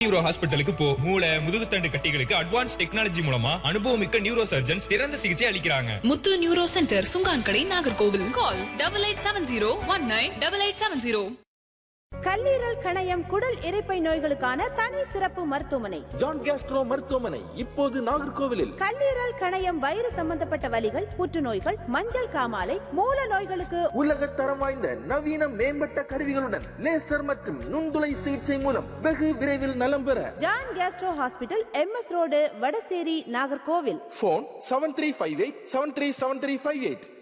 neuro ஹாஸ்பிட்டலுக்கு போ மூளை முதுகுத்தண்டு கட்டிகளுக்கு அட்வான்ஸ் டெக்னாலஜி மூலமா அனுபவமிக்க நியூரோ சர்ஜன்ஸ் சிறந்த சிகிச்சை அளிக்கிறாங்க Muthu neuro centre Sungankadai Nagercoil call double eight seven zero one nine double eight seven zero கல்லீரல் கணையம் குடல் இரைப்பை நோய்களுக்கான தனி சிறப்பு மருத்துவமனை ஜான் கேஸ்ட்ரோ மருத்துவமனை இப்போது நாகர்கோவிலில் கல்லீரல் கணையம் வயிறு சம்பந்தப்பட்ட வலிகள் புற்றுநோய்கள் மஞ்சள் காமாலை மூல நோய்களுக்கு உலக தரம் வாய்ந்த நவீன மேம்பட்ட கருவிகளுடன் லேசர் மற்றும் நுண்துளை சிகிச்சை மூலம் வெகு விரைவில் நலம் பெற John gastro hospital MS road Vadasery Nagercoil phone seven three five eight seven three seven three five eight